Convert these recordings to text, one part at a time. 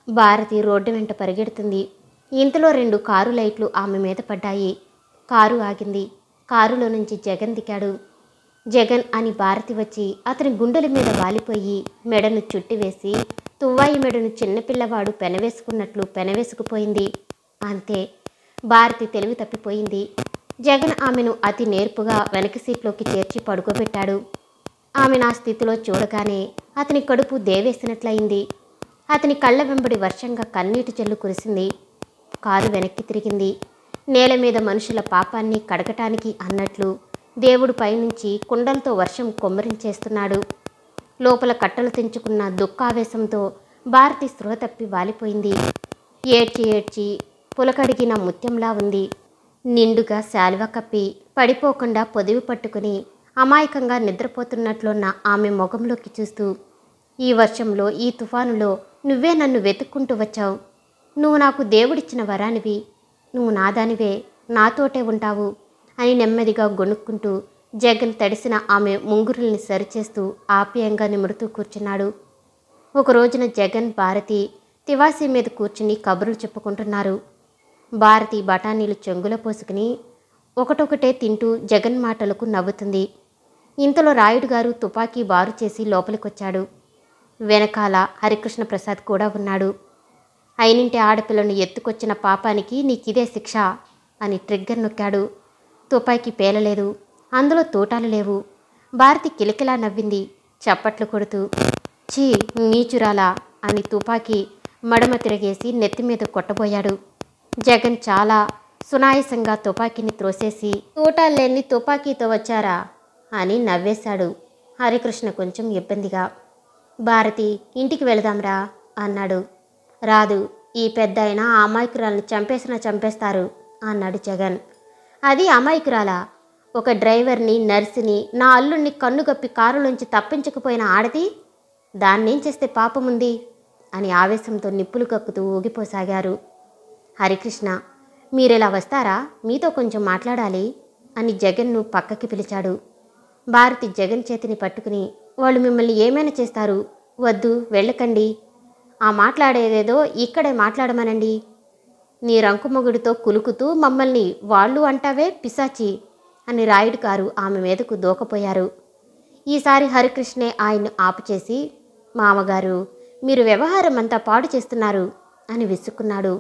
Bharati road వెంట పరిగెడుతుంది ఇంతలో రెండు కారు లైట్లు ఆమె మీద పడ్డాయి కారు ఆగింది కారులో నుంచి జగన్ దిగాడు జగన్ అని భారతి వచ్చి అతని గుండెల మీద వాలిపోయి మెడను చుట్టివేసి తువ్వాయి మెడను చిన్నపిల్లవాడు పెనవేసుకున్నట్లు పెనవేసుకుపోయింది అంతే భారతి తెలివి తప్పిపోయింది జగన్ ఆమెను అతి నేర్పుగా వెనక సీట్లోకి చేర్చి పడుకోబెట్టాడు ఆమె నా స్థితిలో చూడగానే అతని కడుపు దేవేసినట్లయింది అతని కళ్ళ వెంబడి వర్షంగా కన్నీటి చెల్లు కురిసింది కారు వెనక్కి తిరిగింది నేల మీద మనుషుల పాపాన్ని కడగటానికి అన్నట్లు దేవుడు పైనుంచి కుండలతో వర్షం కొమ్మరించేస్తున్నాడు లోపల కట్టలు తెంచుకున్న దుఃఖావేశంతో భారతి స్పృహ తప్పి వాలిపోయింది ఏడ్చి ఏడ్చి పులకడిగిన ముత్యంలా ఉంది నిండుగా శాలువ కప్పి పడిపోకుండా పొదివి పట్టుకుని అమాయకంగా నిద్రపోతున్నట్లున్న ఆమె ముఖంలోకి చూస్తూ ఈ వర్షంలో ఈ తుఫానులో నువ్వే నన్ను వెతుక్కుంటూ వచ్చావు నువ్వు నాకు దేవుడిచ్చిన వరానివి నువ్వు నాదానివే నాతోటే ఉంటావు అని నెమ్మదిగా గొణుక్కుంటూ జగన్ తడిసిన ఆమె ముంగురుల్ని సరిచేస్తూ ఆప్యాయంగా నిమురుతూ కూర్చున్నాడు ఒక రోజున జగన్ భారతి తివాసీ మీద కూర్చుని కబుర్లు చెప్పుకుంటున్నారు భారతి బఠానీలు చెంగులో పోసుకుని ఒకటొకటే తింటూ జగన్ మాటలకు నవ్వుతుంది ఇంతలో రాయుడు గారు తుపాకీ బారు చేసి లోపలికొచ్చాడు వెనకాల హరికృష్ణ ప్రసాద్ కూడా ఉన్నాడు అయినింటి ఆడపిల్లను ఎత్తుకొచ్చిన పాపానికి నీకిదే శిక్ష అని ట్రిగ్గర్ నొక్కాడు తుపాకీ పేలలేదు అందులో తూటాలు లేవు భారతి కిలకిలా నవ్వింది చప్పట్లు కొడుతూ ఛీ నీచురాలా అని తుపాకీ మడమ తిరగేసి నెత్తి మీద కొట్టబోయాడు జగన్ చాలా సునాయసంగా తుపాకీని త్రోసేసి తూటాలు లేని తుపాకీతో వచ్చారా అని నవ్వేశాడు హరికృష్ణ కొంచెం ఇబ్బందిగా భారతి ఇంటికి వెళదాంరా అన్నాడు రాదు ఈ పెద్ద అయినా ఆ అమాయకురాల్ని చంపేసినా చంపేస్తారు అన్నాడు జగన్ అది అమాయకురాలా ఒక డ్రైవర్ని నర్సుని నా అల్లుణ్ణి కన్నుగప్పి కారులోంచి తప్పించకపోయిన ఆడది దాన్నేం చేస్తే పాపముంది అని ఆవేశంతో నిప్పులు కక్కుతూ ఊగిపోసాగారు హరికృష్ణ మీరెలా వస్తారా మీతో కొంచెం మాట్లాడాలి అని జగన్ను పక్కకి పిలిచాడు భారతి జగన్ చేతిని పట్టుకుని వాళ్ళు మిమ్మల్ని ఏమైనా చేస్తారు వద్దు వెళ్ళకండి ఆ మాట్లాడేదేదో ఇక్కడే మాట్లాడమనండి నీ రంకుమొగుడితో కులుకుతూ మమ్మల్ని వాళ్ళు అంటావే పిశాచి అని రాయుడు గారు ఆమె మీదకు దూకపోయారు ఈసారి హరికృష్ణే ఆయన్ను ఆపుచేసి మామగారు మీరు వ్యవహారం అంతా పాడు చేస్తున్నారు అని విసుక్కున్నాడు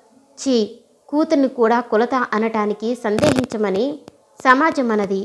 ఛీ కూతుర్ని కూడా కులత అనటానికి సందేహించమని సమాజం అన్నది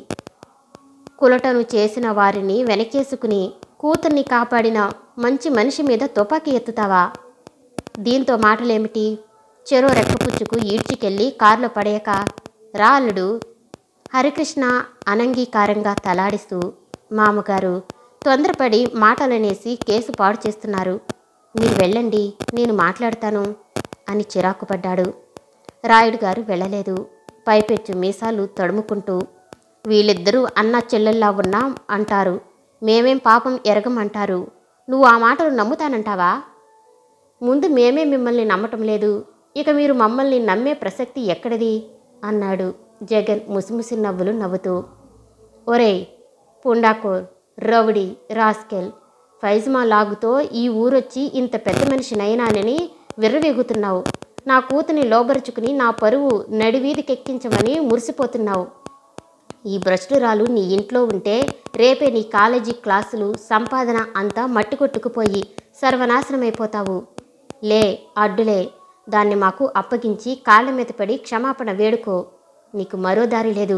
కులటను చేసిన వారిని వెనకేసుకుని కూతుర్ని కాపాడిన మంచి మనిషి మీద తుపాకీ ఎత్తుతావా దీంతో మాటలేమిటి చెరో రెక్కపుచ్చుకు ఈడ్చికెళ్ళి కారులో పడేయక రా అల్లుడు హరికృష్ణ అనంగీకారంగా తలాడిస్తూ మామగారు తొందరపడి మాటలనేసి కేసు పాడు చేస్తున్నారు మీరు వెళ్ళండి నేను మాట్లాడతాను అని చిరాకుపడ్డాడు రాయుడు గారు వెళ్ళలేదు పైపెచ్చు మీసాలు తడుముకుంటూ వీళ్ళిద్దరూ అన్న చెల్లెల్లా ఉన్నాం అంటారు మేమేం పాపం ఎరగమంటారు నువ్వు ఆ మాటలు నమ్ముతానంటావా ముందు మేమే మిమ్మల్ని నమ్మటం లేదు ఇక మీరు మమ్మల్ని నమ్మే ప్రసక్తి ఎక్కడిది అన్నాడు జగన్ ముసిముసి నవ్వులు నవ్వుతూ ఒరేయ్ పుండాకోర్ రౌడీ రాస్కెల్ ఫైజ్మా లాగుతో ఈ ఊరొచ్చి ఇంత పెద్ద మనిషి నయనానని విర్రవీగుతున్నావు నా కూతుని లోబరుచుకుని నా పరువు నడివీధికెక్కించమని మురిసిపోతున్నావు ఈ భ్రష్టురాలు నీ ఇంట్లో ఉంటే రేపే నీ కాలేజీ క్లాసులు సంపాదన అంతా మట్టి కొట్టుకుపోయి సర్వనాశనమైపోతావు లే అడ్డులే దాన్ని మాకు అప్పగించి కాళ్ళ మీద పడి క్షమాపణ వేడుకో నీకు మరో దారి లేదు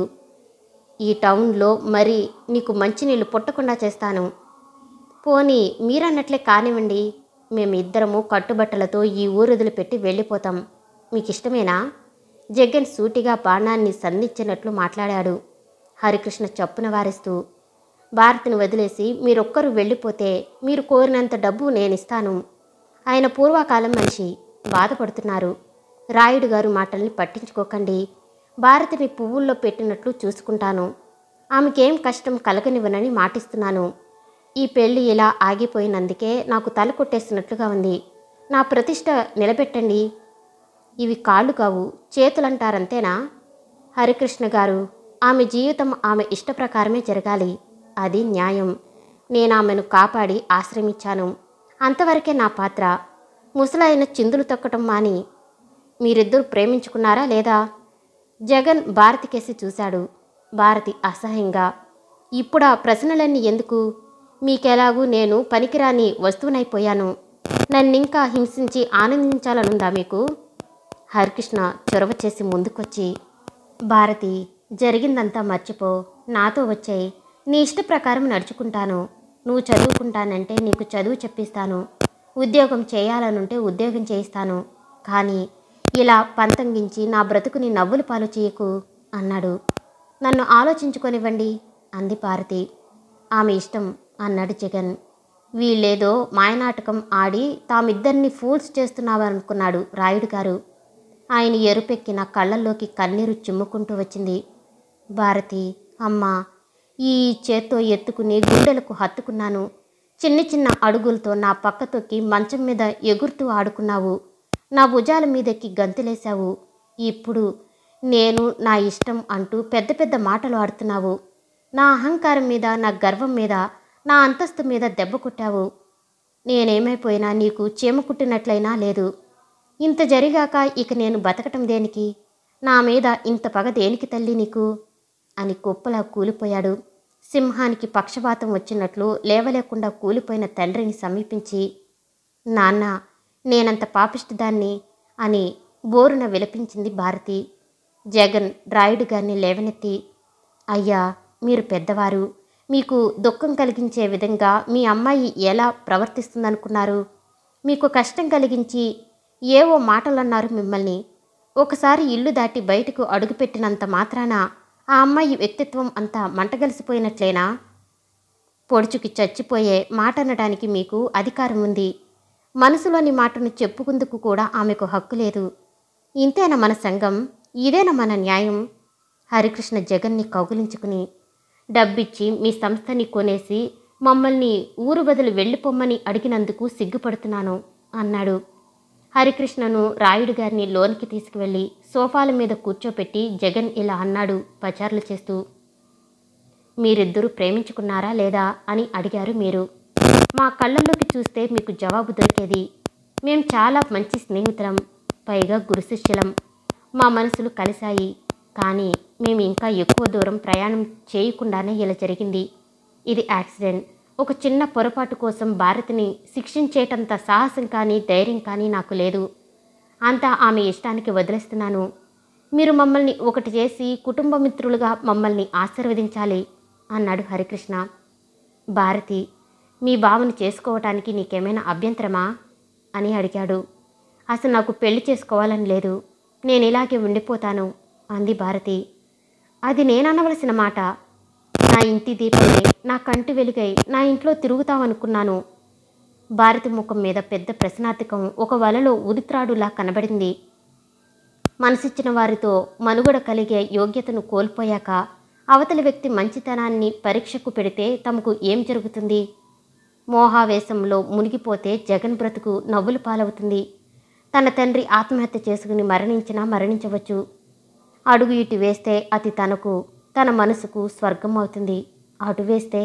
ఈ టౌన్లో మరి నీకు మంచినీళ్ళు పుట్టకుండా చేస్తాను పోనీ మీరన్నట్లే కానివ్వండి మేమిద్దరము కట్టుబట్టలతో ఈ ఊరు పెట్టి వెళ్ళిపోతాం మీకు ఇష్టమేనా జగన్ సూటిగా బాణాన్ని సంధించినట్లు మాట్లాడాడు హరికృష్ణ చప్పున వారిస్తూ భారతిని వదిలేసి మీరొక్కరు వెళ్ళిపోతే మీరు కోరినంత డబ్బు నేనిస్తాను ఆయన పూర్వకాలం మనిషి బాధపడుతున్నారు రాయుడు గారు మాటల్ని పట్టించుకోకండి భారతిని పువ్వుల్లో పెట్టినట్లు చూసుకుంటాను ఆమెకేం కష్టం కలగనివ్వనని మాటిస్తున్నాను ఈ పెళ్లి ఇలా ఆగిపోయినందుకే నాకు తల కొట్టేస్తున్నట్లుగా ఉంది నా ప్రతిష్ట నిలబెట్టండి ఇవి కాళ్ళు కావు చేతులంటారంతేనా హరికృష్ణ గారు ఆమె జీవితం ఆమె ఇష్ట ప్రకారమే జరగాలి అది న్యాయం నేను ఆమెను కాపాడి ఆశ్రమించాను అంతవరకే నా పాత్ర ముసలాయన చిందులు తొక్కటం మాని మీరిద్దరు ప్రేమించుకున్నారా లేదా జగన్ భారతికేసి చూశాడు భారతి అసహ్యంగా ఇప్పుడా ప్రశ్నలన్నీ ఎందుకు మీకెలాగూ నేను పనికిరాని వస్తువునైపోయాను నన్నింకా హింసించి ఆనందించాలనుందా మీకు హరికృష్ణ చొరవ చేసి ముందుకొచ్చి భారతి జరిగిందంతా మర్చిపో నాతో వచ్చాయి నీ ఇష్ట ప్రకారం నడుచుకుంటాను నువ్వు చదువుకుంటానంటే నీకు చదువు చెప్పిస్తాను ఉద్యోగం చేయాలనుంటే ఉద్యోగం చేయిస్తాను కానీ ఇలా పంతంగించి నా బ్రతుకుని నవ్వులు పాలు చేయకు అన్నాడు నన్ను ఆలోచించుకొనివ్వండి అంది భారతి ఆమె ఇష్టం అన్నాడు జగన్ వీళ్ళేదో మాయనాటకం ఆడి తామిద్దరిని ఫూల్స్ చేస్తున్నావనుకున్నాడు రాయుడు గారు ఆయన ఎరుపెక్కిన కళ్ళల్లోకి కన్నీరు చిమ్ముకుంటూ వచ్చింది భారతి అమ్మా ఈ చేత్తో ఎత్తుకుని గుండెలకు హత్తుకున్నాను చిన్న చిన్న అడుగులతో నా పక్క తొక్కి మంచం మీద ఎగురుతూ ఆడుకున్నావు నా భుజాల మీదెక్కి గంతులేశావు ఇప్పుడు నేను నా ఇష్టం అంటూ పెద్ద పెద్ద మాటలు ఆడుతున్నావు నా అహంకారం మీద నా గర్వం మీద నా అంతస్తు మీద దెబ్బ కొట్టావు నేనేమైపోయినా నీకు చీమ కుట్టినట్లయినా లేదు ఇంత జరిగాక ఇక నేను బతకటం దేనికి నా మీద ఇంత పగ దేనికి తల్లి నీకు అని కుప్పలా కూలిపోయాడు సింహానికి పక్షపాతం వచ్చినట్లు లేవలేకుండా కూలిపోయిన తండ్రిని సమీపించి నాన్న నేనంత పాపిష్టిదాన్ని అని బోరున విలపించింది భారతి జగన్ రాయుడు గారిని లేవనెత్తి అయ్యా మీరు పెద్దవారు మీకు దుఃఖం కలిగించే విధంగా మీ అమ్మాయి ఎలా ప్రవర్తిస్తుందనుకున్నారు మీకు కష్టం కలిగించి ఏవో మాటలన్నారు మిమ్మల్ని ఒకసారి ఇల్లు దాటి బయటకు అడుగుపెట్టినంత మాత్రాన ఆ అమ్మాయి వ్యక్తిత్వం అంతా మంటగలిసిపోయినట్లేనా పొడుచుకి చచ్చిపోయే మాట అనడానికి మీకు అధికారం ఉంది మనసులోని మాటను చెప్పుకుందుకు కూడా ఆమెకు హక్కు లేదు ఇంతేనా మన సంఘం ఇదేనా మన న్యాయం హరికృష్ణ జగన్ని కౌగులించుకుని డబ్బిచ్చి మీ సంస్థని కొనేసి మమ్మల్ని ఊరు బదులు వెళ్ళిపోమ్మని అడిగినందుకు సిగ్గుపడుతున్నాను అన్నాడు హరికృష్ణను రాయుడు గారిని లోనికి తీసుకువెళ్ళి సోఫాల మీద కూర్చోపెట్టి జగన్ ఇలా అన్నాడు పచార్లు చేస్తూ మీరిద్దరూ ప్రేమించుకున్నారా లేదా అని అడిగారు మీరు మా కళ్ళల్లోకి చూస్తే మీకు జవాబు దొరికేది మేం చాలా మంచి స్నేహితులం పైగా గురు శిష్యులం మా మనసులు కలిశాయి కానీ మేము ఇంకా ఎక్కువ దూరం ప్రయాణం చేయకుండానే ఇలా జరిగింది ఇది యాక్సిడెంట్ ఒక చిన్న పొరపాటు కోసం భారతిని శిక్షించేటంత సాహసం కానీ ధైర్యం కానీ నాకు లేదు అంతా ఆమె ఇష్టానికి వదిలేస్తున్నాను మీరు మమ్మల్ని ఒకటి చేసి కుటుంబ మిత్రులుగా మమ్మల్ని ఆశీర్వదించాలి అన్నాడు హరికృష్ణ భారతి మీ బావను చేసుకోవటానికి నీకేమైనా అభ్యంతరమా అని అడిగాడు అసలు నాకు పెళ్లి చేసుకోవాలని లేదు నేను ఇలాగే ఉండిపోతాను అంది భారతి అది నేననవలసిన మాట నా ఇంటి దీపమే నా కంటి వెలుగై నా ఇంట్లో తిరుగుతావనుకున్నాను భారతి ముఖం మీద పెద్ద ప్రశ్నార్థకం ఒక వలలో ఉరిత్రాడులా కనబడింది మనసిచ్చిన వారితో మనుగడ కలిగే యోగ్యతను కోల్పోయాక అవతలి వ్యక్తి మంచితనాన్ని పరీక్షకు పెడితే తమకు ఏం జరుగుతుంది మోహావేశంలో మునిగిపోతే జగన్ బ్రతుకు నవ్వులు పాలవుతుంది తన తండ్రి ఆత్మహత్య చేసుకుని మరణించినా మరణించవచ్చు అడుగు ఇటు వేస్తే అది తనకు తన మనసుకు స్వర్గం అవుతుంది అటు వేస్తే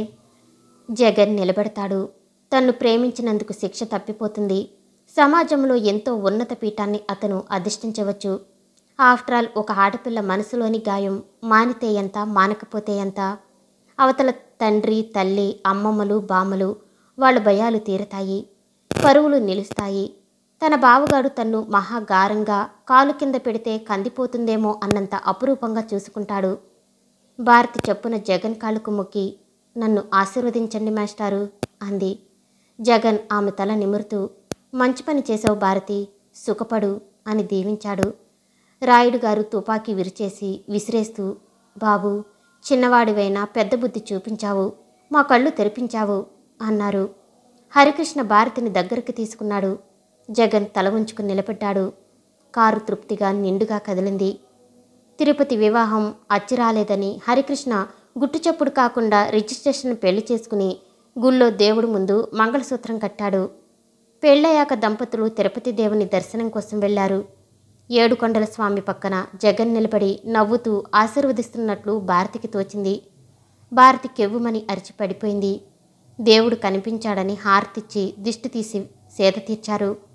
జగన్ నిలబెడతాడు తన్ను ప్రేమించినందుకు శిక్ష తప్పిపోతుంది సమాజంలో ఎంతో ఉన్నత పీఠాన్ని అతను అధిష్ఠించవచ్చు ఆఫ్టర్ ఆల్ ఒక ఆడపిల్ల మనసులోని గాయం మానితే ఎంత మానకపోతే ఎంత అవతల తండ్రి తల్లి అమ్మమ్మలు బామ్మలు వాళ్ళ భయాలు తీరతాయి పరువులు నిలుస్తాయి తన బావగాడు తన్ను మహాగారంగా కాలు కింద పెడితే కందిపోతుందేమో అన్నంత అపురూపంగా చూసుకుంటాడు భారతి చెప్పున జగన్ కాళ్ళకు మొక్కి నన్ను ఆశీర్వదించండి మాస్టారు అంది జగన్ ఆమె తల నిమురుతూ మంచి పని చేసావు భారతి సుఖపడు అని దీవించాడు రాయుడు గారు తుపాకీ విరిచేసి విసిరేస్తూ బాబు చిన్నవాడివైనా పెద్ద బుద్ధి చూపించావు మా కళ్ళు తెరిపించావు అన్నారు హరికృష్ణ భారతిని దగ్గరికి తీసుకున్నాడు జగన్ తల ఉంచుకుని నిలబడ్డాడు కారు తృప్తిగా నిండుగా కదిలింది తిరుపతి వివాహం అచ్చిరాలేదని హరికృష్ణ గుట్టుచప్పుడు కాకుండా రిజిస్ట్రేషన్ పెళ్లి చేసుకుని గుళ్ళో దేవుడి ముందు మంగళసూత్రం కట్టాడు పెళ్ళయ్యాక దంపతులు తిరుపతి దేవుని దర్శనం కోసం వెళ్లారు ఏడుకొండల స్వామి పక్కన జగన్ నిలబడి నవ్వుతూ ఆశీర్వదిస్తున్నట్లు భారతికి తోచింది భారతి కెవ్వుమని అరిచి పడిపోయింది దేవుడు కనిపించాడని హారతిచ్చి దిష్టి తీసి సేద తీర్చారు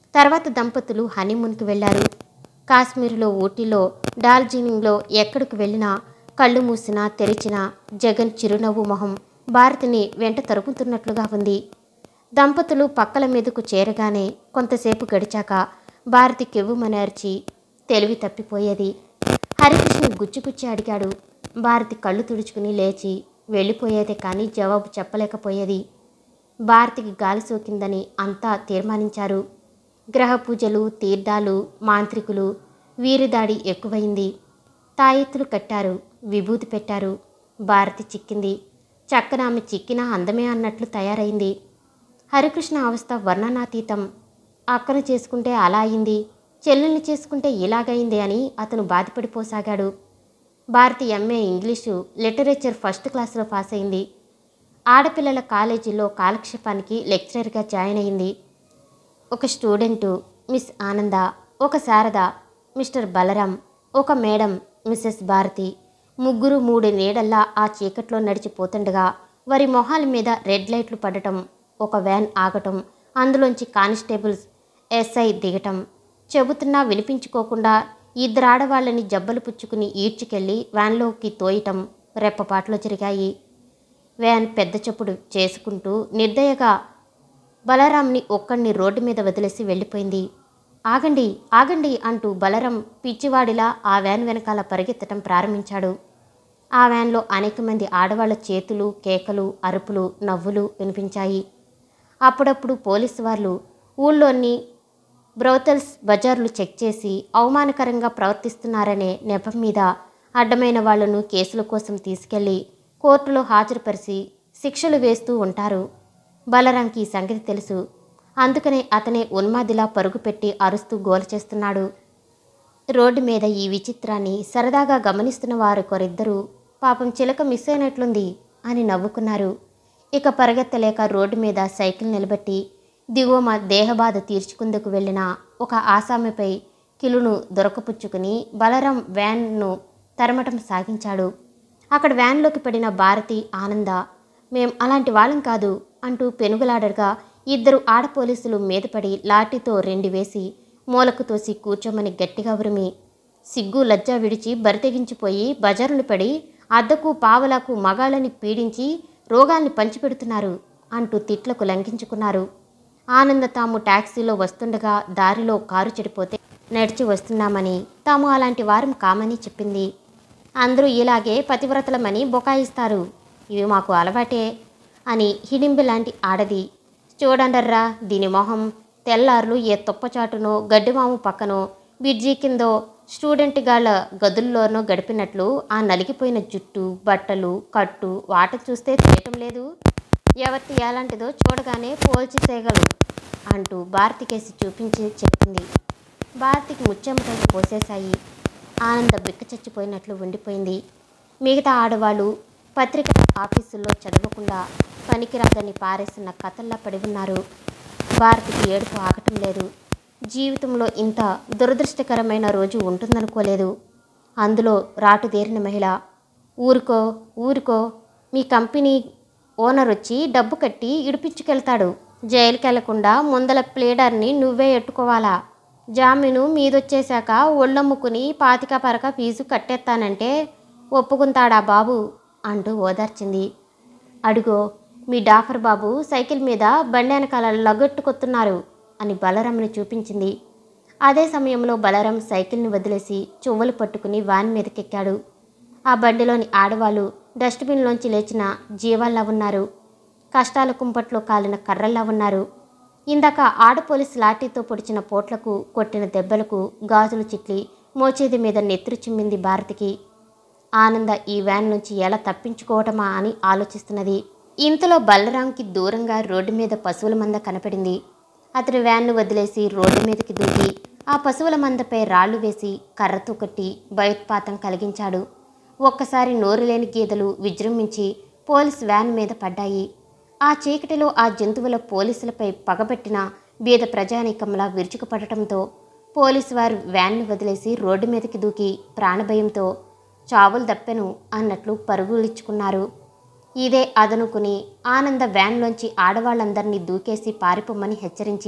తర్వాత దంపతులు హనీమూన్కి వెళ్ళారు కాశ్మీర్లో ఊటీలో డార్జిలింగ్లో ఎక్కడికి వెళ్ళినా కళ్ళు మూసినా తెరిచినా జగన్ చిరునవ్వు మొహం భారతిని వెంట తరుముతున్నట్లుగా ఉంది దంపతులు పక్కల మీదకు చేరగానే కొంతసేపు గడిచాక భారతి కెవ్వుమనేర్చి తెలివి తప్పిపోయేది హరికృష్ణ గుచ్చిగుచ్చి అడిగాడు భారతి కళ్ళు తుడుచుకుని లేచి వెళ్ళిపోయేదే కానీ జవాబు చెప్పలేకపోయేది భారతికి గాలి సోకిందని అంతా తీర్మానించారు గ్రహ పూజలు తీర్థాలు మాంత్రికులు వీరిదాడి ఎక్కువైంది తాయెత్తులు కట్టారు విభూతి పెట్టారు భారతి చిక్కింది చక్కన ఆమె చిక్కిన అందమే అన్నట్లు తయారైంది హరికృష్ణ అవస్థ వర్ణనాతీతం అక్కను చేసుకుంటే అలా అయింది చెల్లెల్ని చేసుకుంటే ఇలాగైంది అని అతను బాధపడిపోసాగాడు Bharathi MA English literature first క్లాస్లో పాస్ అయింది ఆడపిల్లల కాలేజీలో కాలక్షేపానికి లెక్చరర్గా జాయిన్ అయింది ఒక స్టూడెంటు మిస్ ఆనంద ఒక శారద మిస్టర్ బలరాం ఒక మేడం మిస్సెస్ భారతి ముగ్గురు మూడు నీడల్లా ఆ చీకట్లో నడిచిపోతుండగా వారి మొహాల మీద రెడ్ లైట్లు పడటం ఒక వ్యాన్ ఆగటం అందులోంచి కానిస్టేబుల్స్ ఎస్ఐ దిగటం చెబుతున్నా వినిపించుకోకుండా ఇద్దరు ఆడవాళ్ళని జబ్బలు పుచ్చుకుని ఈడ్చుకెళ్ళి వ్యాన్లోకి తోయటం రెప్పపాట్లో జరిగాయి వ్యాన్ పెద్ద చప్పుడు చేసుకుంటూ నిర్దయగా బలరాంని ఒక్కడిని రోడ్డు మీద వదిలేసి వెళ్ళిపోయింది ఆగండి ఆగండి అంటూ బలరాం పిచ్చివాడిలా ఆ వ్యాన్ వెనకాల పరిగెత్తడం ప్రారంభించాడు ఆ వ్యాన్లో అనేక మంది ఆడవాళ్ల చేతులు కేకలు అరుపులు నవ్వులు వినిపించాయి అప్పుడప్పుడు పోలీసు వాళ్ళు ఊళ్ళోని బ్రౌతల్స్ బజార్లు చెక్ చేసి అవమానకరంగా ప్రవర్తిస్తున్నారనే నెపం మీద అడ్డమైన వాళ్లను కేసుల కోసం తీసుకెళ్లి కోర్టులో హాజరుపరిచి శిక్షలు వేస్తూ ఉంటారు బలరాంకి ఈ సంగతి తెలుసు అందుకనే అతనే ఉన్మాదిలా పరుగుపెట్టి అరుస్తూ గోల చేస్తున్నాడు రోడ్డు మీద ఈ విచిత్రాన్ని సరదాగా గమనిస్తున్న వారు కొరిద్దరూ పాపం చిలక మిస్ అయినట్లుంది అని నవ్వుకున్నారు ఇక పరిగెత్తలేక రోడ్డు మీద సైకిల్ నిలబెట్టి దిగువ దేహబాధ తీర్చుకుందుకు వెళ్ళిన ఒక ఆసామిపై కిలును దొరకపుచ్చుకుని బలరాం వ్యాన్ను తరమటం సాగించాడు అక్కడ వ్యాన్లోకి పడిన భారతి ఆనంద మేం అలాంటి వాళ్ళం కాదు అంటూ పెనుగులాడగా ఇద్దరు ఆడ పోలీసులు మీదపడి లాఠీతో రెండు వేసి మూలకు తోసి కూర్చోమని గట్టిగా ఉరిమి సిగ్గు లజ్జ విడిచి బరితెగించిపోయి బజారులు పడి అద్దకు పావలకు మగాళ్ళని పీడించి రోగాల్ని పంచిపెడుతున్నారు అంటూ తిట్లకు లంఘించుకున్నారు ఆనంద తాము టాక్సీలో వస్తుండగా దారిలో కారు చెడిపోతే నడిచి వస్తున్నామని తాము అలాంటి వారం కామని చెప్పింది అందరూ ఇలాగే పతివ్రతలమని బొకాయిస్తారు ఇవి మాకు అలవాటే అని హిడింబి లాంటి ఆడది చూడండర్రా దీని మొహం తెల్లార్లు ఏ తుప్పచాటునో గడ్డిమాము పక్కనో బిడ్జీ కిందో స్టూడెంట్ గాళ్ళ గదుల్లోనో గడిపినట్లు ఆ నలిగిపోయిన జుట్టు బట్టలు కట్టు వాట చూస్తే తెలియటం లేదు ఎవరిది ఎలాంటిదో చూడగానే పోల్చి సేగలు అంటూ భారతికేసి చూపించి చెప్పింది భారతికి ముచ్చెమటలు పోసేశాయి ఆనంద బిక్క చచ్చిపోయినట్లు ఉండిపోయింది మిగతా ఆడవాళ్ళు పత్రిక ఆఫీసుల్లో చదవకుండా పనికిరాదని పారేసిన కథల్లా పడి ఉన్నారు భారతికి ఏడుపు ఆగటం లేదు జీవితంలో ఇంత దురదృష్టకరమైన రోజు ఉంటుందనుకోలేదు అందులో రాటుదేరిన మహిళ ఊరుకో ఊరుకో మీ కంపెనీ ఓనర్ వచ్చి డబ్బు కట్టి ఇడిపించుకెళ్తాడు జైలుకి వెళ్లకుండా ముందల ప్లేడర్ని నువ్వే ఎట్టుకోవాలా జామీను మీదొచ్చేశాక ఒళ్ళమ్ముకుని పాతిక పరక ఫీజు కట్టేస్తానంటే ఒప్పుకుంటాడా బాబు అంటూ ఓదార్చింది అడుగో మీ డాఫర్ బాబు సైకిల్ మీద బండి వెనకాల లగొట్టుకొస్తున్నారు అని బలరాంని చూపించింది అదే సమయంలో బలరాం సైకిల్ని వదిలేసి చువ్వలు పట్టుకుని వాన్ మీదకెక్కాడు ఆ బండిలోని ఆడవాళ్ళు డస్ట్బిన్లోంచి లేచిన జీవాల్లా ఉన్నారు కష్టాల కుంపట్లో కాలిన కర్రల్లా ఉన్నారు ఇందాక ఆడ పోలీస్ లాఠీతో పొడిచిన పోట్లకు కొట్టిన దెబ్బలకు గాజులు చిట్లి మోచేది మీద నెత్తురు చిమ్మింది భారతికి ఆనంద ఈ వ్యాన్ నుంచి ఎలా తప్పించుకోవటమా అని ఆలోచిస్తున్నది ఇంతలో బలరాంకి దూరంగా రోడ్డు మీద పశువుల మంద కనపడింది అతడు వ్యాన్ను వదిలేసి రోడ్డు మీదకి దూకి ఆ పశువుల మందపై రాళ్లు వేసి కర్రతో కొట్టి భయోత్పాతం కలిగించాడు ఒక్కసారి నోరు లేని గీదలు విజృంభించి పోలీస్ వ్యాన్ మీద పడ్డాయి ఆ చీకటిలో ఆ జంతువుల పోలీసులపై పగబెట్టిన బీద ప్రజానీకంలా విరుచుకుపడటంతో పోలీసు వారు వ్యాన్ను వదిలేసి రోడ్డు మీదకి దూకి ప్రాణభయంతో చావులు దప్పెను అన్నట్లు పరుగులిచ్చుకున్నారు ఇదే అదనుకుని ఆనంద వ్యాన్లోంచి ఆడవాళ్ళందరినీ దూకేసి పారిపోమ్మని హెచ్చరించి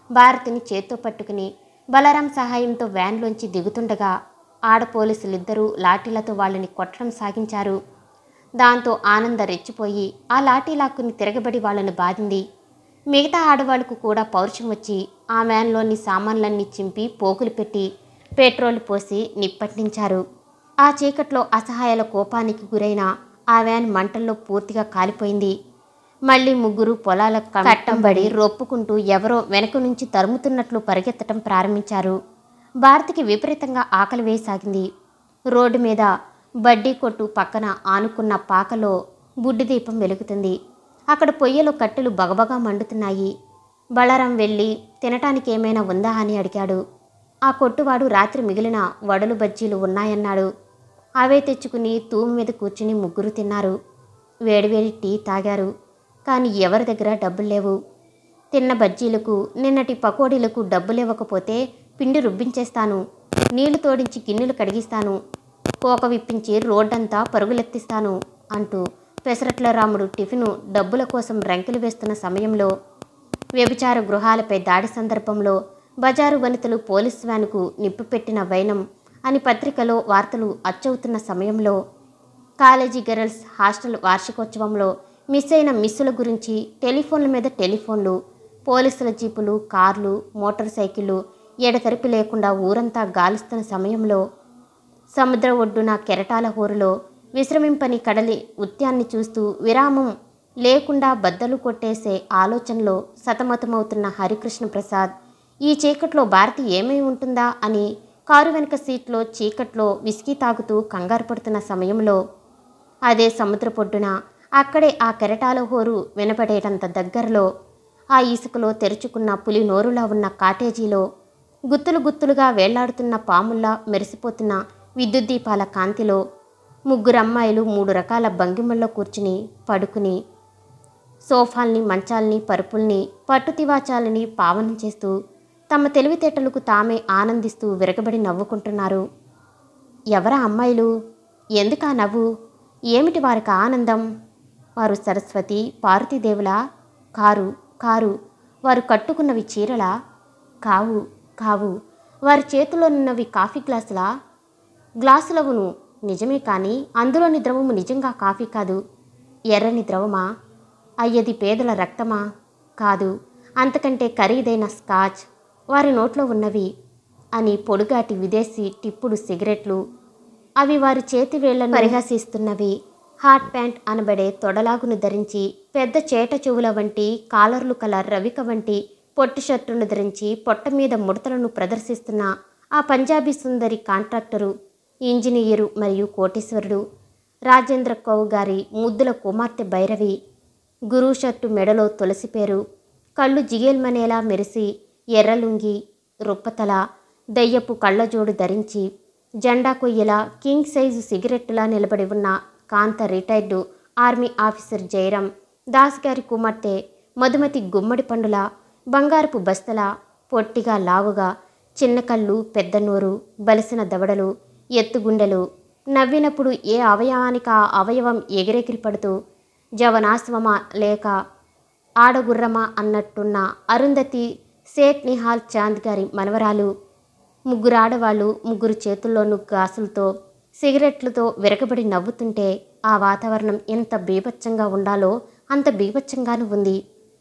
భారతిని చేత్తో పట్టుకుని బలరాం సహాయంతో వ్యాన్లోంచి దిగుతుండగా ఆడ పోలీసులిద్దరూ లాఠీలతో వాళ్ళని కొట్టడం సాగించారు దాంతో ఆనంద రెచ్చిపోయి ఆ లాఠీ లాక్కుని తిరగబడి వాళ్ళను బాధింది మిగతా ఆడవాళ్లకు కూడా పౌరుషం వచ్చి ఆ వ్యాన్లోని సామాన్లన్నీ చింపి పోగులు పెట్టి పెట్రోల్ పోసి నిప్పట్టించారు ఆ చీకట్లో అసహాయాల కోపానికి గురైన ఆ వ్యాన్ మంటల్లో పూర్తిగా కాలిపోయింది మళ్ళీ ముగ్గురు పొలాల కట్టంబడి రొప్పుకుంటూ ఎవరో వెనక నుంచి తరుముతున్నట్లు పరిగెత్తడం ప్రారంభించారు భారతికి విపరీతంగా ఆకలి వేయసాగింది రోడ్డు మీద బడ్డీ కొట్టు పక్కన ఆనుకున్న పాకలో బుడ్డి దీపం వెలుగుతుంది అక్కడ పొయ్యలో కట్టెలు బగబగా మండుతున్నాయి బళారం వెళ్ళి తినటానికి ఏమైనా ఉందా అని అడిగాడు ఆ కొట్టువాడు రాత్రి మిగిలిన వడలు బజ్జీలు ఉన్నాయన్నాడు అవే తెచ్చుకుని తూము మీద కూర్చుని ముగ్గురు తిన్నారు వేడివేడి టీ తాగారు కానీ ఎవరి దగ్గర డబ్బులు లేవు తిన్న బజ్జీలకు నిన్నటి పకోడీలకు డబ్బులు ఇవ్వకపోతే పిండి రుబ్బించేస్తాను నీళ్లు తోడించి గిన్నెలు కడిగిస్తాను కోక విప్పించి రోడ్డంతా పరుగులెత్తిస్తాను అంటూ పెసరట్ల రాముడు టిఫిను డబ్బుల కోసం రంకెలు వేస్తున్న సమయంలో వ్యభిచార గృహాలపై దాడి సందర్భంలో బజారు వనితలు పోలీస్ వ్యాన్కు నిప్పు పెట్టిన వైనం అని పత్రికలో వార్తలు అచ్చవుతున్న సమయంలో కాలేజీ గర్ల్స్ హాస్టల్ వార్షికోత్సవంలో మిస్ అయిన మిస్సుల గురించి టెలిఫోన్ల మీద టెలిఫోన్లు పోలీసుల జీపులు కార్లు మోటార్ సైకిళ్ళు ఎడతెరిపి లేకుండా ఊరంతా గాలిస్తున్న సమయంలో సముద్ర ఒడ్డున కెరటాల హోరులో విశ్రమింపని కడలి ఉత్యాన్ని చూస్తూ విరామం లేకుండా బద్దలు కొట్టేసే ఆలోచనలో సతమతమవుతున్న హరికృష్ణ ప్రసాద్ ఈ చీకట్లో భారతి ఏమై ఉంటుందా అని కారు వెనుక సీట్లో చీకట్లో విస్కీ తాగుతూ కంగారు పడుతున్న సమయంలో అదే సముద్ర పొడ్డున అక్కడే ఆ కెరటాల హోరు వినపడేటంత దగ్గరలో ఆ ఇసుకలో తెరుచుకున్న పులి నోరులా ఉన్న కాటేజీలో గుత్తులు గుత్తులుగా వేళ్లాడుతున్న పాముల్లా మెరిసిపోతున్న విద్యుత్ దీపాల కాంతిలో ముగ్గురు అమ్మాయిలు మూడు రకాల భంగిమల్లో కూర్చుని పడుకుని సోఫాల్ని మంచాల్ని పరుపుల్ని పట్టుతివాచాలని పావనం చేస్తూ తమ తెలివితేటలకు తామే ఆనందిస్తూ విరగబడి నవ్వుకుంటున్నారు ఎవరా అమ్మాయిలు ఎందుకా నవ్వు ఏమిటి వారికి ఆనందం వారు సరస్వతి పార్వతీదేవులా కారు కారు వారు కట్టుకున్నవి చీరలా కావు కావు వారి చేతిలోనున్నవి కాఫీ గ్లాసులా గ్లాసులవును నిజమే కానీ అందులోని ద్రవము నిజంగా కాఫీ కాదు ఎర్రని ద్రవమా అయ్యది పేదల రక్తమా కాదు అంతకంటే ఖరీదైన స్కాచ్ వారి నోట్లో ఉన్నవి అని పొడుగాటి విదేశీ టిప్పుడు సిగరెట్లు అవి వారి చేతి వేళ్లను పరిహాసిస్తున్నవి హాట్ ప్యాంట్ అనబడే తొడలాగును ధరించి పెద్ద చేట చెవుల వంటి కాలర్లు కల రవిక వంటి పొట్టి షర్టును ధరించి పొట్ట మీద ముడతలను ప్రదర్శిస్తున్న ఆ పంజాబీ సుందరి కాంట్రాక్టరు ఇంజనీరు మరియు కోటీశ్వరుడు రాజేంద్ర కౌ గారి ముద్దుల కుమార్తె భైరవి గురు షర్టు మెడలో తులసి పేరు కళ్ళు జిగేల్మనేలా మెరిసి ఎర్రలుంగి రుప్పతల దయ్యపు కళ్ళజోడు ధరించి జెండా కొయ్యలా కింగ్ సైజు సిగరెట్టులా నిలబడి ఉన్న Kanta retired army officer Jayaram Das గారి కుమార్తె మధుమతి గుమ్మడి పండుల బంగారపు బస్తల పొట్టిగా లావుగా చిన్న కళ్ళు పెద్ద నోరు బలిసిన దవడలు ఎత్తుగుండెలు నవ్వినప్పుడు ఏ అవయవానికి ఆ అవయవం ఎగిరెగిరి పడుతూ జవనాశ్వమా లేక ఆడగుర్రమా అన్నట్టున్న అరుంధతి సేట్ నిహాల్ చాంద్ గారి మనవరాలు ముగ్గురు ఆడవాళ్ళు ముగ్గురు చేతుల్లోనూ గాసులతో సిగరెట్లతో విరగబడి నవ్వుతుంటే ఆ వాతావరణం ఎంత బీభత్సంగా ఉండాలో అంత బీభత్సంగానూ ఉంది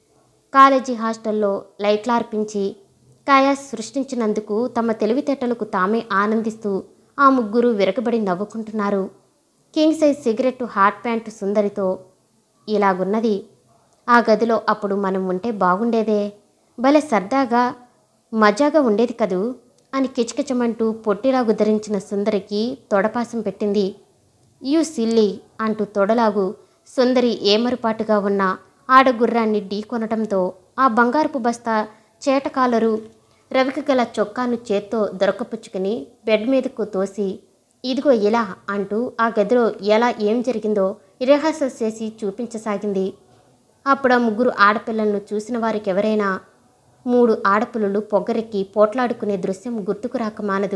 కాలేజీ హాస్టల్లో లైట్లార్పించి కాయాస్ సృష్టించినందుకు తమ తెలివితేటలకు తామే ఆనందిస్తూ ఆ ముగ్గురు విరగబడి నవ్వుకుంటున్నారు king size cigarette hot pant సుందరితో ఇలాగున్నది ఆ గదిలో అప్పుడు మనం ఉంటే బాగుండేదే భలే సరదాగా మజాగా ఉండేది కదూ అని కిచకిచమంటూ పొట్టిలాగు ధరించిన సుందరికి తొడపాసం పెట్టింది యు సిల్లి అంటూ తొడలాగు సుందరి ఏమరుపాటుగా ఉన్న ఆడగుర్రాన్ని ఢీకొనటంతో ఆ బంగారపు బస్తా చేటకాలరు రవిక గల చొక్కాను చేత్తో దొరకపుచ్చుకుని బెడ్ మీదకు తోసి ఇదిగో ఇలా అంటూ ఆ గదిలో ఎలా ఏం జరిగిందో రిహార్సల్ చేసి చూపించసాగింది అప్పుడు ఆ ముగ్గురు ఆడపిల్లలను చూసిన వారికి ఎవరైనా మూడు ఆడపిల్లలు పొగరెక్కి పోట్లాడుకునే దృశ్యం గుర్తుకు రాక మానదు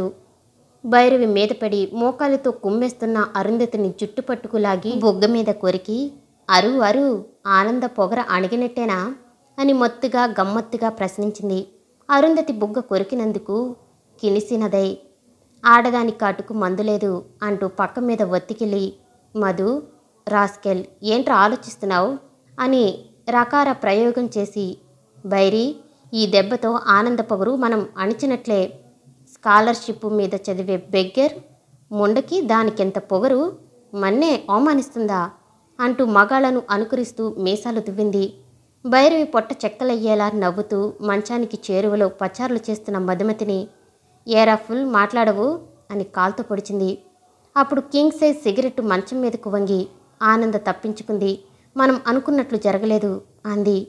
భైరవి మీద పడి మోకాలితో కుమ్మేస్తున్న అరుంధతిని జుట్టు పట్టుకు లాగి బొగ్గ మీద కొరికి అరు అరు ఆనంద పొగర అణిగినట్టేనా అని మొత్తుగా గమ్మత్తుగా ప్రశ్నించింది అరుంధతి బుగ్గ కొరికినందుకు కినిసినదై ఆడదాని కాటుకు మందులేదు అంటూ పక్క మీద ఒత్తికిలి మధు రాస్కెల్ ఏంట్రా ఆలోచిస్తున్నావు అని రకార ప్రయోగం చేసి బైరి ఈ దెబ్బతో ఆనంద పొగరు మనం అణిచినట్లే స్కాలర్షిప్ మీద చదివే బెగ్గర్ ముండకి దానికెంత పొగరు మన్నే అవమానిస్తుందా అంటూ మగాళ్లను అనుకరిస్తూ మీసాలు దువ్వింది భైరవి పొట్ట చెక్కలయ్యేలా నవ్వుతూ మంచానికి చేరువలో పచారులు చేస్తున్న మధుమతిని ఏరా ఫుల్ మాట్లాడవు అని కాల్తో పొడిచింది అప్పుడు కింగ్ సైజ్ సిగరెట్ మంచం మీదకు వంగి ఆనంద తప్పించుకుంది మనం అనుకున్నట్లు జరగలేదు అంది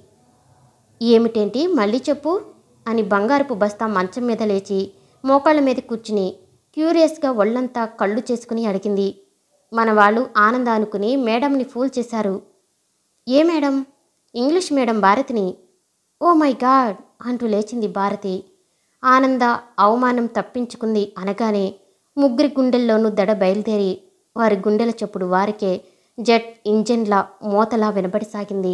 ఏమిటేంటి మళ్ళీ చెప్పు అని బంగారపు బస్తా మంచం మీద లేచి మోకాళ్ళ మీద కూర్చుని క్యూరియస్గా ఒళ్ళంతా కళ్ళు చేసుకుని అడిగింది మన వాళ్ళు ఆనంద అనుకుని మేడంని ఫూల్ చేశారు ఏ మేడం ఇంగ్లీష్ మేడం భారతిని ఓ మై గాడ్ అంటూ లేచింది భారతి ఆనంద అవమానం తప్పించుకుంది అనగానే ముగ్గురి గుండెల్లోనూ దడ బయలుదేరి వారి గుండెల చప్పుడు వారికే జెట్ ఇంజన్ల మోతలా వినబడిసాగింది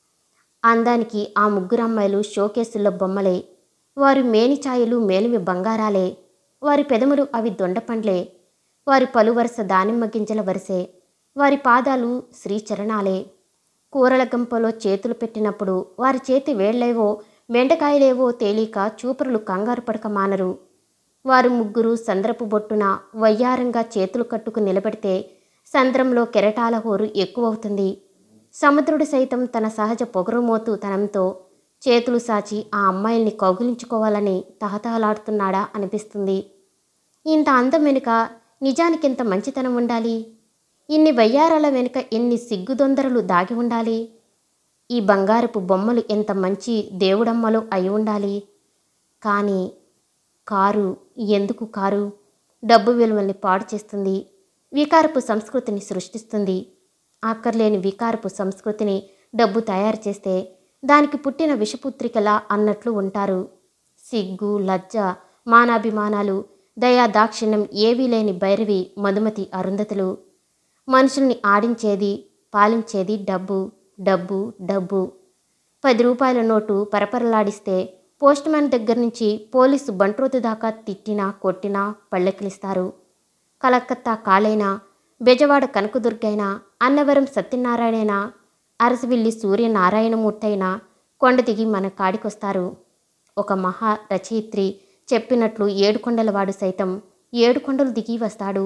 అందానికి ఆ ముగ్గురు అమ్మాయిలు షోకేసుల్లో బొమ్మలే వారి మేనిఛాయలు మేలిమి బంగారాలే వారి పెదములు అవి దొండపండ్లే వారి పలువరుస దానిమ్మ గింజల వరిసే వారి పాదాలు శ్రీచరణాలే కూరల గంపలో చేతులు పెట్టినప్పుడు వారి చేతి వేళ్లేవో బెండకాయలేవో తేలిక చూపరులు కంగారు పడక మానరు వారు ముగ్గురు సంద్రపు బొట్టున వయ్యారంగా చేతులు కట్టుకు నిలబెడితే సంద్రంలో కెరటాల హోరు ఎక్కువవుతుంది సముద్రుడు సైతం తన సహజ పొగరుమోతు తనంతో చేతులు సాచి ఆ అమ్మాయిల్ని కౌగిలించుకోవాలని తహతహలాడుతున్నాడా అనిపిస్తుంది ఇంత అందం వెనుక నిజానికింత మంచితనం ఉండాలి ఇన్ని వయ్యారాల వెనుక ఎన్ని సిగ్గుదొందరలు దాగి ఉండాలి ఈ బంగారపు బొమ్మలు ఎంత మంచి దేవుడమ్మలో అయి ఉండాలి కానీ కారు ఎందుకు కారు డబ్బు విలువల్ని పాడు చేస్తుంది వికారపు సంస్కృతిని సృష్టిస్తుంది అక్కర్లేని వికారపు సంస్కృతిని డబ్బు తయారు చేస్తే దానికి పుట్టిన విషపుత్రికలా అన్నట్లు ఉంటారు సిగ్గు లజ్జ మానాభిమానాలు దయా దాక్షిణ్యం ఏవీ లేని భైరవి మధుమతి అరుంధతులు మనుషుల్ని ఆడించేది పాలించేది డబ్బు డబ్బు డబ్బు పది రూపాయల నోటు పరపరలాడిస్తే పోస్ట్ మ్యాన్ దగ్గర నుంచి పోలీసు బంట్రోతు దాకా తిట్టినా కొట్టినా పళ్ళెకిలిస్తారు కలకత్తా కాళైనా బెజవాడ కనకదుర్గైనా అన్నవరం సత్యనారాయణైనా అరసవిల్లి సూర్యనారాయణమూర్తైనా కొండ దిగి మన కాడికొస్తారు ఒక మహా రచయిత్రి చెప్పినట్లు ఏడుకొండలవాడు సైతం ఏడుకొండలు దిగి వస్తాడు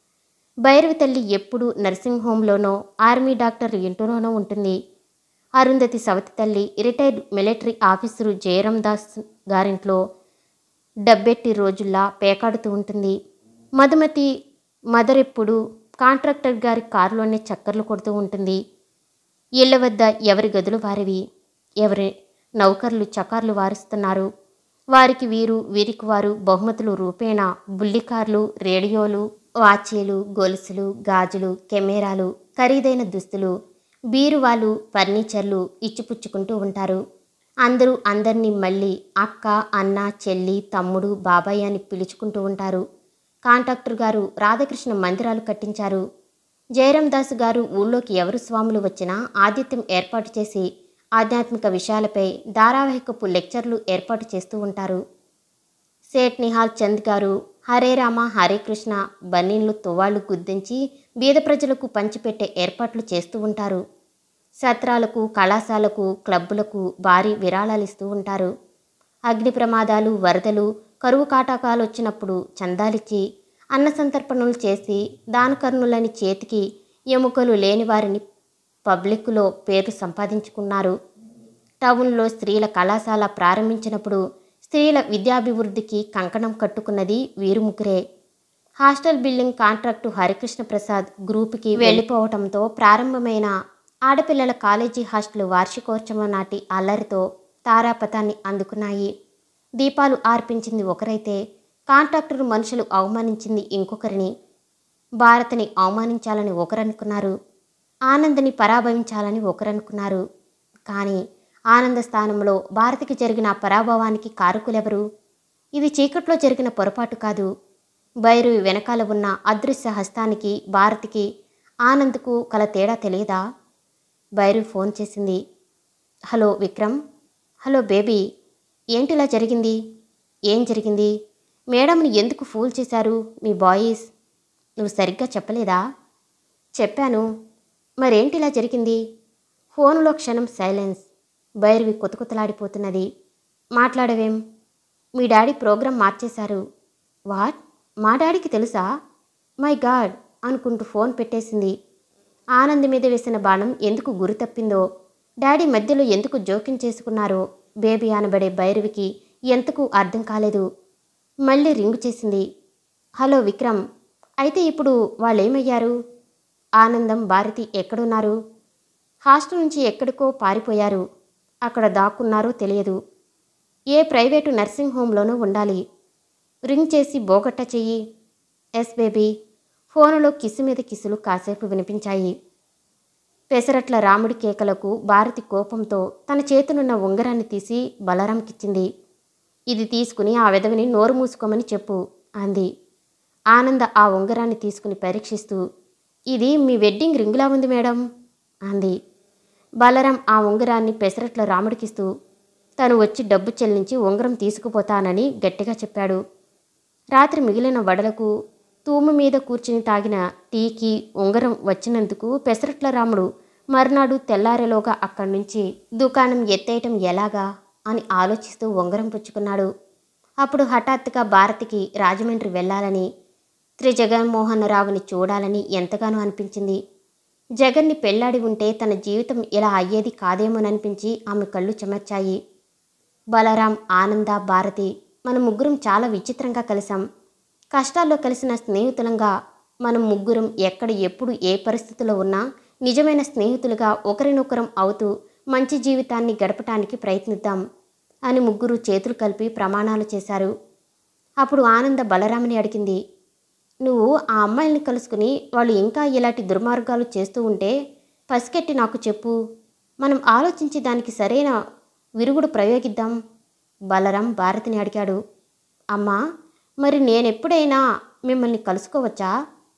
భైరవి తల్లి ఎప్పుడు నర్సింగ్ హోంలోనో ఆర్మీ డాక్టర్ ఇంటిలోనో ఉంటుంది అరుంధతి సవతి తల్లి retired military officer Jayaram Das గారింట్లో డబ్బెట్టి రోజుల్లా పేకాడుతూ ఉంటుంది మధుమతి మదర్ ఎప్పుడు కాంట్రాక్టర్ గారి కారులోనే చక్కర్లు కొడుతూ ఉంటుంది ఇళ్ల వద్ద ఎవరి గదులు వారివి ఎవరి నౌకర్లు చకార్లు వారుస్తున్నారు వారికి వీరు వీరికి వారు బహుమతులు రూపేణా బుల్లికార్లు రేడియోలు వాచీలు గొలుసులు గాజులు కెమెరాలు ఖరీదైన దుస్తులు బీరువాలు ఫర్నిచర్లు ఇచ్చిపుచ్చుకుంటూ ఉంటారు అందరూ అందరినీ మళ్ళీ అక్క అన్న చెల్లి తమ్ముడు బాబాయ్ అని పిలుచుకుంటూ ఉంటారు కాంట్రాక్టర్ గారు రాధాకృష్ణ మందిరాలు కట్టించారు జయరాం దాస్ గారు ఊళ్ళోకి ఎవరు స్వాములు వచ్చినా ఆతిథ్యం ఏర్పాటు చేసి ఆధ్యాత్మిక విషయాలపై ధారావాహికపు లెక్చర్లు ఏర్పాటు చేస్తూ ఉంటారు సేట్ నిహాల్ చంద్ గారు హరే రామ హరే కృష్ణ బన్నీళ్ళు తువ్వాళ్ళు గుద్దించి బీద ప్రజలకు పంచిపెట్టే ఏర్పాట్లు చేస్తూ ఉంటారు సత్రాలకు కళాశాలకు క్లబ్బులకు భారీ విరాళాలు ఇస్తూ ఉంటారు అగ్ని ప్రమాదాలు వరదలు కరువు కాటాకాలు వచ్చినప్పుడు చందాలిచ్చి అన్న సంతర్పణలు చేసి దానకర్ణులని చేతికి ఎముకలు లేని వారిని పబ్లిక్లో పేరు సంపాదించుకున్నారు టౌన్లో స్త్రీల కళాశాల ప్రారంభించినప్పుడు స్త్రీల విద్యాభివృద్ధికి కంకణం కట్టుకున్నది వీరు ముగ్గురే hostel building contract Harikrishna Prasad గ్రూపుకి వెళ్ళిపోవటంతో ప్రారంభమైన ఆడపిల్లల కాలేజీ హాస్టల్ వార్షికోత్సవం నాటి అల్లరితో తారాపథాన్ని అందుకున్నాయి దీపాలు ఆర్పించింది ఒకరైతే కాంట్రాక్టర్ మనుషులు అవమానించింది ఇంకొకరిని భారత్ని అవమానించాలని ఒకరనుకున్నారు ఆనందని పరాభవించాలని ఒకరనుకున్నారు కానీ ఆనంద స్థానంలో భారతికి జరిగిన పరాభవానికి కారకులెవరు ఇది చీకట్లో జరిగిన పొరపాటు కాదు భైరవి వెనకాల ఉన్న అదృశ్య హస్తానికి భారతికి ఆనంద్కు కల తేడా తెలియదా భైరవి ఫోన్ చేసింది హలో విక్రమ్ హలో బేబీ ఏంటిలా జరిగింది ఏం జరిగింది మేడంని ఎందుకు ఫూల్ చేశారు మీ బాయ్స్ నువ్వు సరిగ్గా చెప్పలేదా చెప్పాను మరేంటిలా జరిగింది ఫోనులో క్షణం సైలెన్స్ భైరవి కొతకొతలాడిపోతున్నది మాట్లాడవేం మీ డాడీ ప్రోగ్రాం మార్చేశారు వాట్ మా డాడీకి తెలుసా మై గాడ్ అనుకుంటూ ఫోన్ పెట్టేసింది ఆనంద్ మీద వేసిన బాణం ఎందుకు గురి తప్పిందో డాడీ మధ్యలో ఎందుకు జోక్యం చేసుకున్నారో బేబీ అనబడే భైరవికి ఎంతకు అర్థం కాలేదు మళ్ళీ రింగు చేసింది హలో విక్రమ్ అయితే ఇప్పుడు వాళ్ళేమయ్యారు ఆనందం భారతి ఎక్కడున్నారు హాస్టల్ నుంచి ఎక్కడికో పారిపోయారు అక్కడ దాక్కున్నారో తెలియదు ఏ ప్రైవేటు నర్సింగ్ హోంలోనూ ఉండాలి రింగ్ చేసి బోగట్ట చెయ్యి ఎస్ బేబీ ఫోనులో కిసు మీద కిసులు కాసేపు వినిపించాయి పెసరట్ల రాముడి కేకలకు భారతి కోపంతో తన చేతులున్న ఉంగరాన్ని తీసి బలరాంకిచ్చింది ఇది తీసుకుని ఆ విధవిని నోరు మూసుకోమని చెప్పు అంది ఆనంద ఆ ఉంగరాన్ని తీసుకుని పరీక్షిస్తూ ఇది మీ వెడ్డింగ్ రింగులా ఉంది మేడం అంది బలరాం ఆ ఉంగరాన్ని పెసరట్ల రాముడికిస్తూ తను వచ్చి డబ్బు చెల్లించి ఉంగరం తీసుకుపోతానని గట్టిగా చెప్పాడు రాత్రి మిగిలిన వడలకు తూము మీద కూర్చుని తాగిన టీకి ఉంగరం వచ్చినందుకు పెసరట్ల రాముడు మర్నాడు తెల్లారేలోగా అక్కడి నుంచి దుకాణం ఎత్తేయటం ఎలాగా అని ఆలోచిస్తూ ఉంగరం పుచ్చుకున్నాడు అప్పుడు హఠాత్తుగా భారతికి రాజమండ్రి వెళ్ళాలని శ్రీ జగన్మోహనరావుని చూడాలని ఎంతగానో అనిపించింది జగన్ని పెళ్లాడి ఉంటే తన జీవితం ఇలా అయ్యేది కాదేమోననిపించి ఆమె కళ్ళు చెమర్చాయి బలరాం ఆనంద భారతి మన ముగ్గురం చాలా విచిత్రంగా కలిసాం కష్టాల్లో కలిసిన స్నేహితులంగా మనం ముగ్గురం ఎక్కడ ఎప్పుడు ఏ పరిస్థితిలో ఉన్నా నిజమైన స్నేహితులుగా ఒకరినొకరం అవుతూ మంచి జీవితాన్ని గడపటానికి ప్రయత్నిద్దాం అని ముగ్గురు చేతులు కలిపి ప్రమాణాలు చేశారు అప్పుడు ఆనంద బలరామని అడిగింది నువ్వు ఆ అమ్మాయిల్ని కలుసుకుని వాళ్ళు ఇంకా ఇలాంటి దుర్మార్గాలు చేస్తూ ఉంటే పసికెట్టి నాకు చెప్పు మనం ఆలోచించి దానికి సరైన విరుగుడు ప్రయోగిద్దాం బలరాం భారతిని అడిగాడు అమ్మా మరి నేనెప్పుడైనా మిమ్మల్ని కలుసుకోవచ్చా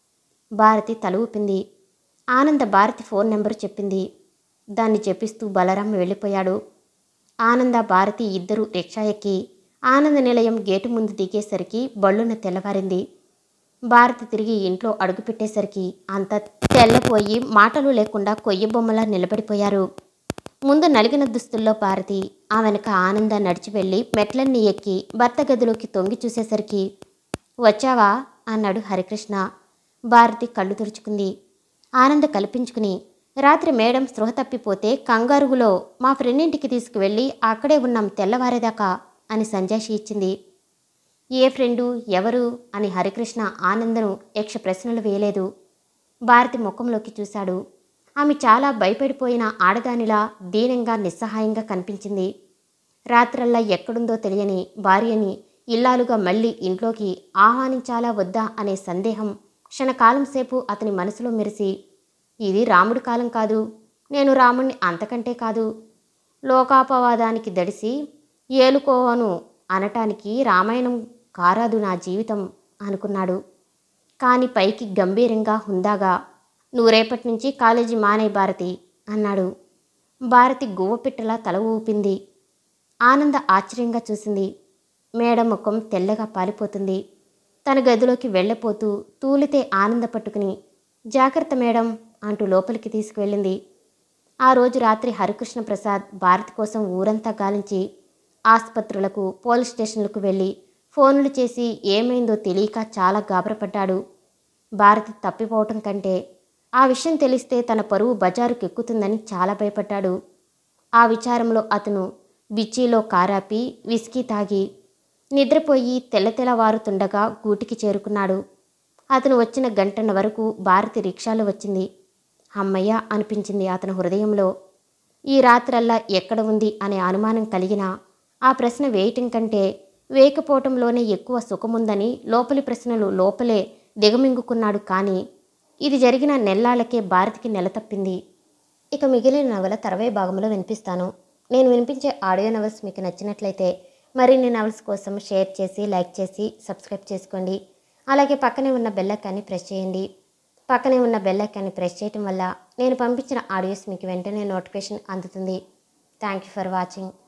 భారతి తల ఊపింది ఆనంద భారతి ఫోన్ నెంబర్ చెప్పింది దాన్ని చెప్పిస్తూ బలరాం వెళ్ళిపోయాడు ఆనంద భారతి ఇద్దరు రిక్షా ఎక్కి ఆనంద నిలయం గేటు ముందు దిగేసరికి బళ్ళున తెల్లవారింది భారతి తిరిగి ఇంట్లో అడుగుపెట్టేసరికి అంతా తెల్లపోయి మాటలు లేకుండా కొయ్య బొమ్మలా నిలబడిపోయారు ముందు నలిగిన దుస్తుల్లో భారతి ఆ వెనక ఆనంద నడిచి వెళ్ళి మెట్లన్నీ ఎక్కి భర్త గదిలోకి తొంగి చూసేసరికి వచ్చావా అన్నాడు హరికృష్ణ భారతి కళ్ళు తుడుచుకుంది ఆనంద కల్పించుకుని రాత్రి మేడం స్పృహ తప్పిపోతే కంగారుగులో మా ఫ్రెండ్ ఇంటికి తీసుకువెళ్ళి అక్కడే ఉన్నాం తెల్లవారేదాకా అని సంజాషి ఇచ్చింది ఏ ఫ్రెండు ఎవరు అని హరికృష్ణ ఆనందను యక్ష ప్రశ్నలు వేయలేదు భారతి ముఖంలోకి చూశాడు ఆమె చాలా భయపడిపోయిన ఆడదానిలా దీనంగా నిస్సహాయంగా కనిపించింది రాత్రల్లా ఎక్కడుందో తెలియని భార్యని ఇల్లాలుగా మళ్ళీ ఇంట్లోకి ఆహ్వానించాలా వద్దా అనే సందేహం క్షణకాలం సేపు అతని మనసులో మెరిసి ఇది రాముడి కాలం కాదు నేను రాముణ్ణి అంతకంటే కాదు లోకాపవాదానికి దడిసి ఏలుకోవను అనటానికి రామాయణం కారాదు నా జీవితం అనుకున్నాడు కాని పైకి గంభీరంగా హుందాగా నువ్వు రేపటి నుంచి కాలేజీ మానే భారతి అన్నాడు భారతి గువ్వపిట్టలా తల ఊపింది ఆనంద ఆశ్చర్యంగా చూసింది మేడ ముఖం తెల్లగా పాలిపోతుంది తన గదిలోకి వెళ్ళపోతూ తూలితే ఆనంద పట్టుకుని జాగ్రత్త మేడం అంటూ లోపలికి తీసుకువెళ్ళింది ఆ రోజు రాత్రి హరికృష్ణ ప్రసాద్ భారతి కోసం ఊరంతా గాలించి ఆసుపత్రులకు పోలీస్ స్టేషన్లకు వెళ్ళి ఫోన్లు చేసి ఏమైందో తెలియక చాలా గాబరపడ్డాడు భారతి తప్పిపోవటం కంటే ఆ విషయం తెలిస్తే తన పరువు బజారుకెక్కుతుందని చాలా భయపడ్డాడు ఆ విచారంలో అతను బిచ్చీలో కారాపి విస్కీ తాగి నిద్రపోయి తెల్ల తెల్లవారుతుండగా గూటికి చేరుకున్నాడు అతను వచ్చిన గంటన్న వరకు భారతి రిక్షాలో వచ్చింది అమ్మయ్య అనిపించింది అతని హృదయంలో ఈ రాత్రల్లా ఎక్కడ ఉంది అనే అనుమానం కలిగినా ఆ ప్రశ్న వేయటం కంటే వేయకపోవటంలోనే ఎక్కువ సుఖముందని లోపలి ప్రశ్నలు లోపలే దిగమింగుకున్నాడు కానీ ఇది జరిగిన నెల్లాళ్ళకే భారతికి నెల తప్పింది ఇక మిగిలిన నవల తర్వై భాగంలో వినిపిస్తాను నేను వినిపించే ఆడియో నవల్స్ మీకు నచ్చినట్లయితే మరిన్ని నవల్స్ కోసం షేర్ చేసి లైక్ చేసి సబ్స్క్రైబ్ చేసుకోండి అలాగే పక్కనే ఉన్న బెల్లైకాన్ని ప్రెస్ చేయండి పక్కనే ఉన్న బెల్లైకాన్ని ప్రెస్ చేయటం వల్ల నేను పంపించిన ఆడియోస్ మీకు వెంటనే నోటిఫికేషన్ అందుతుంది థ్యాంక్ యూ ఫర్ వాచింగ్